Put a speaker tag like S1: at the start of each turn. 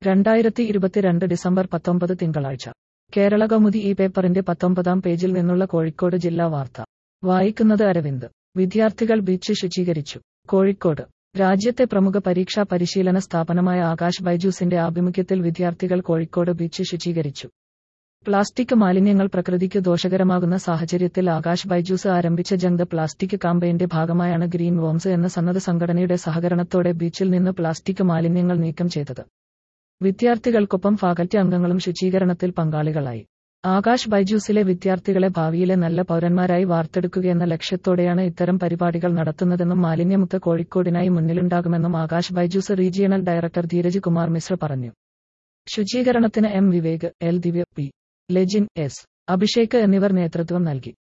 S1: രണ്ടായിരത്തി ഇരുപത്തിരണ്ട് ഡിസംബർ പത്തൊമ്പത് തിങ്കളാഴ്ച കേരള കൗമുദി ഈ പേപ്പറിന്റെ പത്തൊമ്പതാം പേജിൽ നിന്നുള്ള കോഴിക്കോട് ജില്ലാ വാർത്ത വായിക്കുന്നത് അരവിന്ദ് വിദ്യാർത്ഥികൾ ബീച്ച് ശുചീകരിച്ചു കോഴിക്കോട് രാജ്യത്തെ പ്രമുഖ പരീക്ഷാ പരിശീലന സ്ഥാപനമായ ആകാശ് ബൈജൂസിന്റെ ആഭിമുഖ്യത്തിൽ വിദ്യാർത്ഥികൾ കോഴിക്കോട് ബീച്ച് ശുചീകരിച്ചു പ്ലാസ്റ്റിക് മാലിന്യങ്ങൾ പ്രകൃതിക്ക് ദോഷകരമാകുന്ന സാഹചര്യത്തിൽ ആകാശ് ബൈജൂസ് ആരംഭിച്ച ജങ് ദ പ്ലാസ്റ്റിക് കാമ്പയിന്റെ ഭാഗമായാണ് ഗ്രീൻ വോംസ് എന്ന സന്നദ്ധ സംഘടനയുടെ സഹകരണത്തോടെ ബീച്ചിൽ നിന്ന് പ്ലാസ്റ്റിക് മാലിന്യങ്ങൾ നീക്കം ചെയ്തത് വിദ്യാർത്ഥികൾക്കൊപ്പം ഫാക്കൽറ്റി അംഗങ്ങളും ശുചീകരണത്തിൽ പങ്കാളികളായി ആകാശ് ബൈജൂസിലെ വിദ്യാർത്ഥികളെ ഭാവിയിലെ നല്ല പൗരന്മാരായി വാർത്തെടുക്കുകയെന്ന ലക്ഷ്യത്തോടെയാണ് ഇത്തരം പരിപാടികൾ നടത്തുന്നതെന്നും മാലിന്യമുക്ത കോഴിക്കോടിനായി മുന്നിലുണ്ടാകുമെന്നും ആകാശ് ബൈജൂസ് റീജിയണൽ ഡയറക്ടർ ധീരജ് കുമാർ മിശ്ര പറഞ്ഞു ശുചീകരണത്തിന് M Vivek L Divya P Lejin S Abhishek എന്നിവർ നേതൃത്വം നൽകി